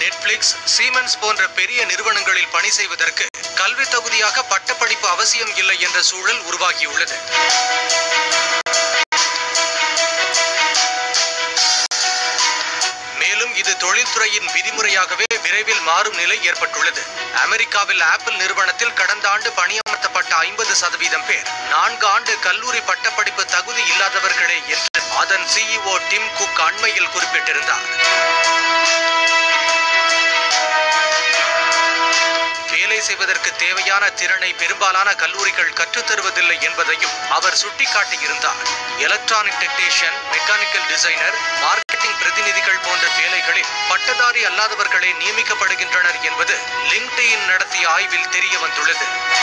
Netflix siemens போன்ற பெரிய நிறுவனங்களில் பணி செய்வதற்கு கல்வி தகுதியாக பட்டப்படிப்பு அவசியம் இல்லை என்ற சூழல் உருவாகியுள்ளது மேலும் இது தொழில்துறையின் விதிமுறையாகவே விரைவில் மாறும் நிலை ஏற்பட்டுள்ளது அமெரிக்காவில் ஆப்பிள் நிறுவனத்தில் கடந்த ஆண்டு பணியமர்த்தப்பட்ட ஐம்பது சதவீதம் பேர் நான்கு ஆண்டு கல்லூரி பட்டப்படிப்பு தகுதி இல்லாதவர்களே என்று அதன் சிஇஓ டிம் குக் அண்மையில் குறிப்பிட்டிருந்தார் வேலை செய்வதற்கு தேவையான திறனை பெரும்பாலான கல்லூரிகள் கற்றுத்தருவதில்லை என்பதையும் அவர் சுட்டிக்காட்டியிருந்தார் electronic technician mechanical designer marketing பிரதிநிதிகள் போன்ற வேலைகளில் பட்டதாரி அல்லாதவர்களே நியமிக்கப்படுகின்றனர் என்பது லிங்க்டின் நடத்திய ஆய்வில் தெரிய வந்துள்ளது